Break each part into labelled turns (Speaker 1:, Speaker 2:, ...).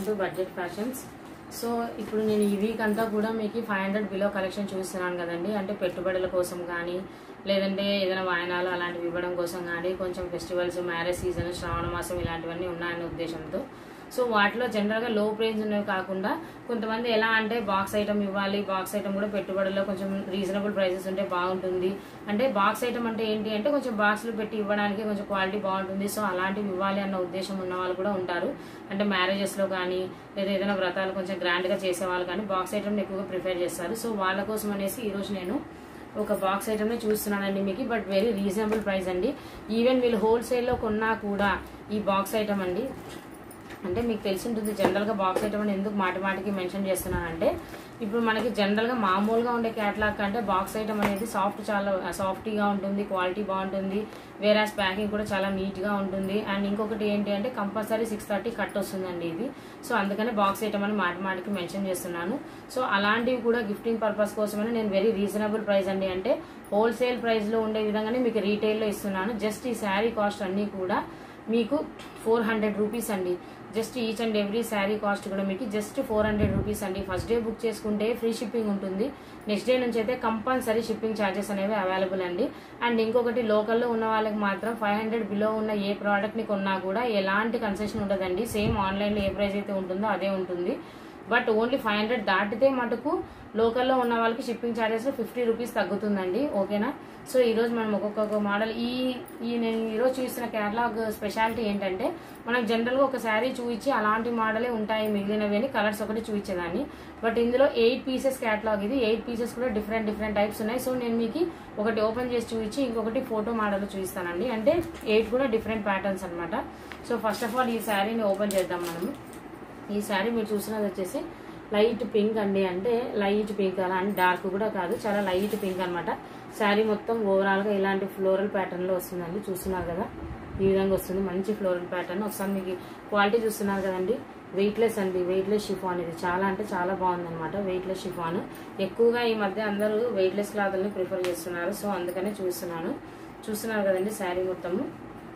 Speaker 1: to budget fashions so ఇప్పుడు నేను ఈ వీక్ అంతా కూడా మీకు ఫైవ్ హండ్రెడ్ బిలో కలెక్షన్ చూస్తున్నాను కదండి అంటే పెట్టుబడుల కోసం కానీ లేదంటే ఏదైనా వాయనాలు అలాంటివి ఇవ్వడం కోసం కానీ కొంచెం ఫెస్టివల్స్ మ్యారేజ్ సీజన్ శ్రావణ మాసం ఇలాంటివన్నీ ఉన్నాయనే ఉద్దేశంతో సో వాటిలో జనరల్గా లో ప్రైజ్ ఉన్నవి కాకుండా కొంతమంది ఎలా అంటే బాక్స్ ఐటమ్ ఇవ్వాలి బాక్స్ ఐటమ్ కూడా పెట్టుబడుల్లో కొంచెం రీజనబుల్ ప్రైసెస్ ఉంటే బాగుంటుంది అంటే బాక్స్ ఐటమ్ అంటే ఏంటి అంటే కొంచెం బాక్స్లు పెట్టి ఇవ్వడానికి కొంచెం క్వాలిటీ బాగుంటుంది సో అలాంటివి ఇవ్వాలి అన్న ఉద్దేశం ఉన్న వాళ్ళు కూడా ఉంటారు అంటే మ్యారేజెస్లో కానీ లేదా ఏదైనా వ్రతాలు కొంచెం గ్రాండ్గా చేసే వాళ్ళు కానీ బాక్స్ ఐటమ్ని ఎక్కువగా ప్రిఫర్ చేస్తారు సో వాళ్ళ కోసం అనేసి ఈరోజు నేను ఒక బాక్స్ ఐటమ్ని చూస్తున్నానండి మీకు బట్ వెరీ రీజనబుల్ ప్రైస్ అండి ఈవెన్ వీళ్ళు హోల్సేల్లో కొన్నా కూడా ఈ బాక్స్ ఐటమ్ అండి అంటే మీకు తెలిసి ఉంటుంది జనరల్గా బాక్స్ ఐటమ్ అని ఎందుకు మాటి మాటికి మెన్షన్ చేస్తున్నానంటే ఇప్పుడు మనకి జనరల్గా మామూలుగా ఉండే క్యాట్లాగ్ కంటే బాక్స్ ఐటమ్ అనేది సాఫ్ట్ చాలా సాఫ్టీగా ఉంటుంది క్వాలిటీ బాగుంటుంది వేరాస్ ప్యాకింగ్ కూడా చాలా నీట్గా ఉంటుంది అండ్ ఇంకొకటి ఏంటి అంటే కంపల్సరీ సిక్స్ థర్టీ కట్ వస్తుందండి ఇది సో అందుకనే బాక్స్ ఐటమ్ అని మాటి మాటికి మెన్షన్ చేస్తున్నాను సో అలాంటివి కూడా గిఫ్టింగ్ పర్పస్ కోసమని నేను వెరీ రీజనబుల్ ప్రైస్ అండి అంటే హోల్సేల్ ప్రైస్లో ఉండే విధంగానే మీకు రీటైల్లో ఇస్తున్నాను జస్ట్ ఈ శారీ కాస్ట్ అన్నీ కూడా మీకు ఫోర్ హండ్రెడ్ రూపీస్ అండి just each and every sari cost కూడా మీకు జస్ట్ ఫోర్ హండ్రెడ్ రూపీస్ అండి ఫస్ట్ డే బుక్ చేసుకుంటే ఫ్రీ షిప్పింగ్ ఉంటుంది నెక్స్ట్ డే నుంచి అయితే కంపల్సరీ షిప్పింగ్ ఛార్జెస్ అనేవి అవైలబుల్ అండి అండ్ ఇంకొకటి లోకల్లో ఉన్న వాళ్ళకి మాత్రం ఫైవ్ హండ్రెడ్ బిలో ఉన్న ఏ ప్రోడక్ట్ని కొన్నా కూడా ఎలాంటి కన్సెషన్ ఉండదండి సేమ్ ఆన్లైన్లో ఏ ప్రైస్ అయితే ఉంటుందో అదే ఉంటుంది బట్ ఓన్లీ ఫైవ్ హండ్రెడ్ దాటితే మటుకు లోకల్లో ఉన్న వాళ్ళకి షిప్పింగ్ ఛార్జెస్ ఫిఫ్టీ రూపీస్ తగ్గుతుందండి ఓకేనా సో ఈరోజు మనం ఒక్కొక్క మోడల్ ఈ ఈ నేను ఈరోజు చూసిన కేటలాగ్ స్పెషాలిటీ ఏంటంటే మనకు జనరల్గా ఒక శారీ చూపించి అలాంటి మోడలే ఉంటాయి మిగిలినవి అని కలర్స్ ఒకటి చూపించేదాన్ని బట్ ఇందులో ఎయిట్ పీసెస్ కేటలాగ్ ఇది ఎయిట్ పీసెస్ కూడా డిఫరెంట్ డిఫరెంట్ టైప్స్ ఉన్నాయి సో నేను మీకు ఒకటి ఓపెన్ చేసి చూపించి ఇంకొకటి ఫోటో మోడల్ చూపిస్తానండి అంటే ఎయిట్ కూడా డిఫరెంట్ ప్యాటర్న్స్ అనమాట సో ఫస్ట్ ఆఫ్ ఆల్ ఈ శారీని ఓపెన్ చేద్దాం మనము ఈ శారీ మీరు చూసినది వచ్చేసి లైట్ పింక్ అండి అంటే లైట్ పింక్ అలా అని డార్క్ కూడా కాదు చాలా లైట్ పింక్ అనమాట శారీ మొత్తం ఓవరాల్ గా ఇలాంటి ఫ్లోరల్ ప్యాటర్న్ లో వస్తుందండి చూస్తున్నారు కదా ఈ విధంగా వస్తుంది మంచి ఫ్లోరల్ ప్యాటర్న్ ఒకసారి మీకు క్వాలిటీ చూస్తున్నారు కదండి వెయిట్లెస్ అండి వెయిట్లెస్ షిఫాన్ ఇది చాలా అంటే చాలా బాగుంది అనమాట వెయిట్లెస్ షిఫాన్ ఎక్కువగా ఈ మధ్య అందరూ వెయిట్లెస్ క్లాత్ని ప్రిఫర్ చేస్తున్నారు సో అందుకనే చూస్తున్నాను చూస్తున్నారు కదండి శారీ మొత్తము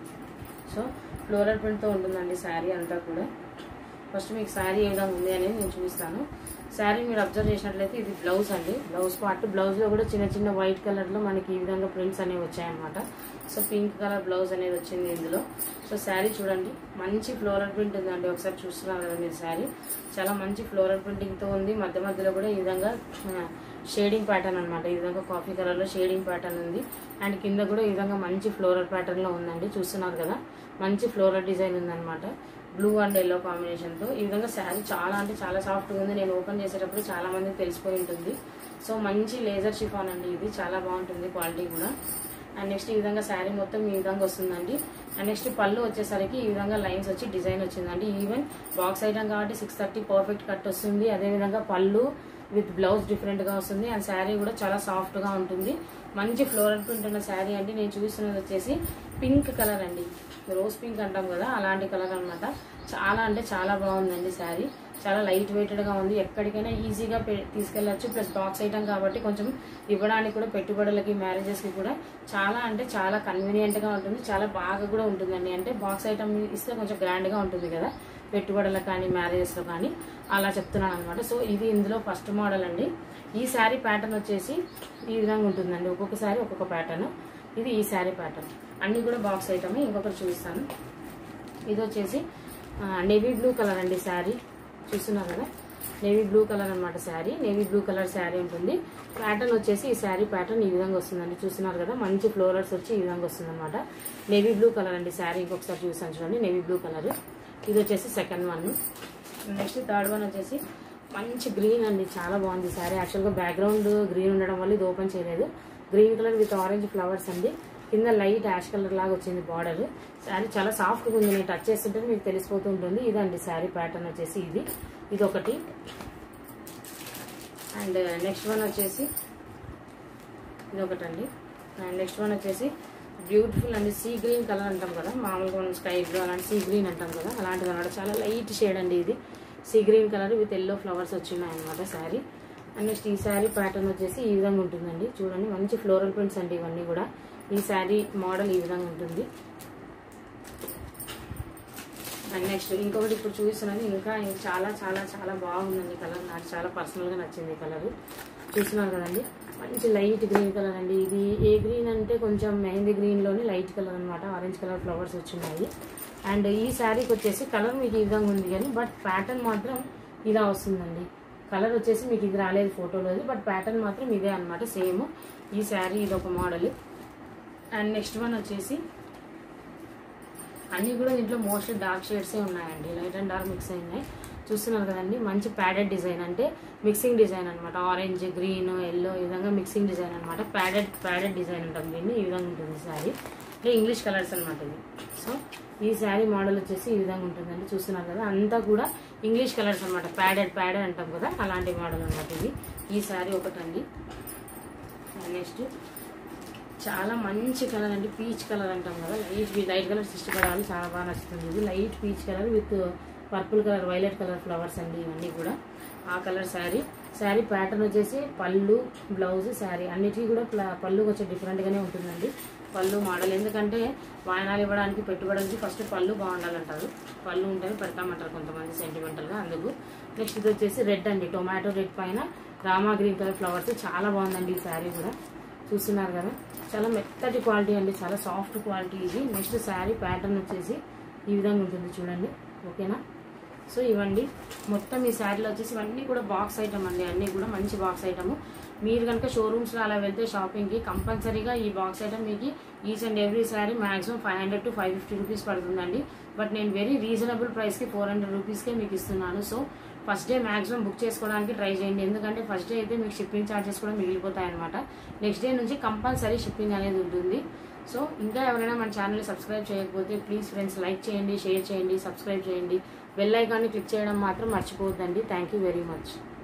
Speaker 1: సో ఫ్లోరల్ ప్రింట్తో ఉంటుందండి శారీ అంతా కూడా ఫస్ట్ మీకు శారీ ఏ విధంగా ఉంది అనేది నేను చూపిస్తాను శారీ మీరు అబ్జర్వ్ చేసినట్లయితే ఇది బ్లౌజ్ అండి బ్లౌజ్ పార్ట్ బ్లౌజ్లో కూడా చిన్న చిన్న వైట్ కలర్లో మనకి ఈ విధంగా ప్రింట్స్ అనేవి వచ్చాయన్నమాట సో పింక్ కలర్ బ్లౌజ్ అనేది వచ్చింది ఇందులో సో శారీ చూడండి మంచి ఫ్లోరల్ ప్రింట్ ఉందండి ఒకసారి చూస్తున్నారు కదా మీరు శారీ చాలా మంచి ఫ్లోరల్ ప్రింటింగ్తో ఉంది మధ్య మధ్యలో కూడా ఈ విధంగా షేడింగ్ ప్యాటర్న్ అనమాట ఈ విధంగా కాఫీ కలర్లో షేడింగ్ ప్యాటర్న్ ఉంది అండ్ కింద కూడా ఈ విధంగా మంచి ఫ్లోరల్ ప్యాటర్న్లో ఉందండి చూస్తున్నారు కదా మంచి ఫ్లోరల్ డిజైన్ ఉందన్నమాట బ్లూ అండ్ ఎల్లో కాంబినేషన్తో ఈ విధంగా శారీ చాలా అంటే చాలా సాఫ్ట్గా ఉంది నేను ఓపెన్ చేసేటప్పుడు చాలా మందికి తెలిసిపోయి ఉంటుంది సో మంచి లేజర్ షిఫాన్ అండి ఇది చాలా బాగుంటుంది క్వాలిటీ కూడా అండ్ నెక్స్ట్ ఈ విధంగా శారీ మొత్తం ఈ విధంగా వస్తుందండి అండ్ నెక్స్ట్ పళ్ళు వచ్చేసరికి ఈ విధంగా లైన్స్ వచ్చి డిజైన్ వచ్చిందండి ఈవెన్ బాక్స్ ఐటమ్ కాబట్టి సిక్స్ థర్టీ పర్ఫెక్ట్ కట్ వస్తుంది అదేవిధంగా పళ్ళు విత్ బ్లౌజ్ డిఫరెంట్ గా వస్తుంది అండ్ శారీ కూడా చాలా సాఫ్ట్ గా ఉంటుంది మంచి ఫ్లోరల్ ప్రింట్ ఉన్న శారీ అండి నేను చూస్తున్నది వచ్చేసి పింక్ కలర్ అండి రోజ్ పింక్ అంటాం కదా అలాంటి కలర్ అన్నమాట చాలా అంటే చాలా బాగుందండి శారీ చాలా లైట్ వెయిటెడ్ గా ఉంది ఎక్కడికైనా ఈజీగా పె- తీసుకెళ్లొచ్చు ప్లస్ బాక్స్ ఐటమ్ కాబట్టి కొంచెం ఇవ్వడానికి కూడా పెట్టుబడులకి మ్యారేజెస్ కి కూడా చాలా అంటే చాలా కన్వీనియంట్ గా ఉంటుంది చాలా బాగా కూడా ఉంటుందండి అంటే బాక్స్ ఐటమ్ ఇస్తే కొంచెం గ్రాండ్ గా ఉంటుంది కదా పెట్టుబడులకు కానీ మ్యారేజెస్ లో కానీ అలా చెప్తున్నాను అనమాట సో ఇది ఇందులో ఫస్ట్ మోడల్ అండి ఈ శారీ ప్యాటర్న్ వచ్చేసి ఈ విధంగా ఉంటుందండి ఒక్కొక్క శారీ ఒక్కొక్క ప్యాటర్న్ ఇది ఈ శారీ ప్యాటర్న్ అన్ని కూడా బాక్స్ ఐటమ్ ఇంకొకటి చూపిస్తాను ఇది వచ్చేసి నేవీ బ్లూ కలర్ అండి శారీ చూస్తున్నారు కదా నేవీ బ్లూ కలర్ అన్నమాట sari navy blue colour sari ఉంటుంది ప్యాటర్న్ వచ్చేసి ఈ శారీ ప్యాటర్న్ ఈ విధంగా వస్తుందండి చూస్తున్నారు కదా మంచి ఫ్లోరల్స్ వచ్చి ఈ విధంగా వస్తుంది అనమాట నేవీ బ్లూ కలర్ అండి శారీ ఇంకొకసారి చూసాను చూడండి నేవీ బ్లూ కలర్ ఇది వచ్చేసి second one next third one వచ్చేసి మంచి గ్రీన్ అండి చాలా బాగుంది శారీ యాక్చువల్గా బ్యాక్గ్రౌండ్ గ్రీన్ ఉండడం వల్ల ఇది ఓపెన్ చేయలేదు green colour with orange flowers అండి కింద లైట్ యాష్ కలర్ లాగా వచ్చింది బార్డర్ శారీ చాలా సాఫ్ట్గా ఉంది నేను టచ్ చేస్తుంటే మీకు తెలిసిపోతూ ఉంటుంది ఇదండి శారీ ప్యాటర్న్ వచ్చేసి ఇది ఇది ఒకటి అండ్ నెక్స్ట్ వన్ వచ్చేసి ఇది ఒకటండి అండ్ నెక్స్ట్ వన్ వచ్చేసి బ్యూటిఫుల్ అండి సీ గ్రీన్ కలర్ అంటాం కదా మామూలుగా మనం స్కై బ్లూ అలాంటి సీ గ్రీన్ అంటాం కదా అలాంటిది అనమాట చాలా లైట్ షేడ్ అండి ఇది sea green colour with yellow flowers వచ్చినాయి అనమాట శారీ అండ్ నెక్స్ట్ ఈ శారీ ప్యాటర్న్ వచ్చేసి ఈ విధంగా ఉంటుందండి చూడండి మంచి ఫ్లోరల్ ప్రింట్స్ అండి ఇవన్నీ కూడా ఈ శారీ మోడల్ ఈ విధంగా ఉంటుంది అండ్ నెక్స్ట్ ఇంకొకటి ఇప్పుడు చూస్తున్నాను ఇంకా ఇంకా చాలా చాలా చాలా బాగుందండి కలర్ నాకు చాలా పర్సనల్గా నచ్చింది ఈ కలర్ చూస్తున్నారు కదండి మంచి లైట్ గ్రీన్ కలర్ అండి ఇది ఏ గ్రీన్ అంటే కొంచెం మెహందీ గ్రీన్లోని లైట్ కలర్ అనమాట ఆరెంజ్ కలర్ ఫ్లవర్స్ వచ్చినాయి అండ్ ఈ శారీకి వచ్చేసి కలర్ మీకు ఈ విధంగా ఉంది కానీ బట్ ప్యాటర్న్ మాత్రం ఇలా వస్తుందండి కలర్ వచ్చేసి మీకు ఇది రాలేదు ఫోటోలో బట్ ప్యాటర్న్ మాత్రం ఇదే అనమాట సేమ్ ఈ శారీ ఇది ఒక మోడల్ అండ్ నెక్స్ట్ వన్ వచ్చేసి అన్నీ కూడా దీంట్లో మోస్ట్లీ డార్క్ షేడ్సే ఉన్నాయండి లైట్ అండ్ డార్క్ మిక్స్ అయినాయి చూస్తున్నారు కదండి మంచి ప్యాడెడ్ డిజైన్ అంటే మిక్సింగ్ డిజైన్ అనమాట ఆరెంజ్ గ్రీన్ ఎల్లో ఈ విధంగా మిక్సింగ్ డిజైన్ అనమాట ప్యాడెడ్ ప్యాడెడ్ డిజైన్ ఉంటుంది దీన్ని ఈ విధంగా ఉంటుంది శారీ అంటే ఇంగ్లీష్ కలర్స్ అనమాట ఇది సో ఈ శారీ మోడల్ వచ్చేసి ఈ విధంగా ఉంటుందండి చూస్తున్నారు కదా అంతా కూడా ఇంగ్లీష్ కలర్స్ అనమాట ప్యాడెడ్ ప్యాడెడ్ అంటాం కదా అలాంటి మోడల్ అనమాట ఇది ఈ శారీ ఒకటండి నెక్స్ట్ చాలా మంచి కలర్ అండి పీచ్ కలర్ అంటాం కదా లైట్ లైట్ కలర్స్ ఇష్టపడాలి చాలా బాగా నచ్చుతుంది ఇది light peach colour with purple colour violet colour flowers అండి ఇవన్నీ కూడా ఆ కలర్ శారీ శారీ ప్యాటర్న్ వచ్చేసి పళ్ళు బ్లౌజ్ శారీ అన్నిటికీ కూడా ప్ల- పళ్ళు కొంచెం డిఫరెంట్గానే ఉంటుందండి పళ్ళు మోడల్ ఎందుకంటే వాయనాలు ఇవ్వడానికి పెట్టుబడికి ఫస్ట్ పళ్ళు బాగుండాలంటారు పళ్ళు ఉంటేనే పెడతామంటారు కొంతమంది సెంటిమెంటల్గా అందుకు నెక్స్ట్ ఇది వచ్చేసి రెడ్ అండి టొమాటో రెడ్ పైన రామా గ్రీన్ కలర్ ఫ్లవర్స్ చాలా బాగుందండి ఈ శారీ కూడా చూస్తున్నారు కదా చాలా మెత్తటి క్వాలిటీ అండి చాలా సాఫ్ట్ క్వాలిటీ ఇది నెక్స్ట్ శారీ ప్యాటర్న్ వచ్చేసి ఈ విధంగా ఉంటుంది చూడండి ఓకేనా సో ఇవ్వండి మొత్తం ఈ శారీలో వచ్చేసి ఇవన్నీ కూడా బాక్స్ ఐటమ్ అండి అన్నీ కూడా మంచి బాక్స్ ఐటమ్ మీరు కనుక షోరూమ్స్లో అలా వెళ్తే షాపింగ్కి కంపల్సరీగా ఈ బాక్స్ ఐటమ్ మీకు each and every sari maximum five hundred to five fifty rupees పడుతుందండి బట్ నేను వెరీ రీజనబుల్ ప్రైస్కి ఫోర్ హండ్రెడ్ రూపీస్కే మీకు ఇస్తున్నాను so first day maximum book చేసుకోవడానికి ట్రై చేయండి ఎందుకంటే ఫస్ట్ డే అయితే మీకు షిప్పింగ్ ఛార్జెస్ కూడా మిగిలిపోతాయి అనమాట నెక్స్ట్ డే నుంచి కంపల్సరీ షిప్పింగ్ అనేది ఉంటుంది సో ఇంకా ఎవరైనా మన ఛానల్ సబ్స్క్రైబ్ చేయకపోతే ప్లీజ్ ఫ్రెండ్స్ లైక్ చేయండి షేర్ చేయండి సబ్స్క్రైబ్ చేయండి బెల్ ఐకాన్ని క్లిక్ చేయడం మాత్రం మర్చిపోవద్దండి థ్యాంక్ యూ వెరీ మచ్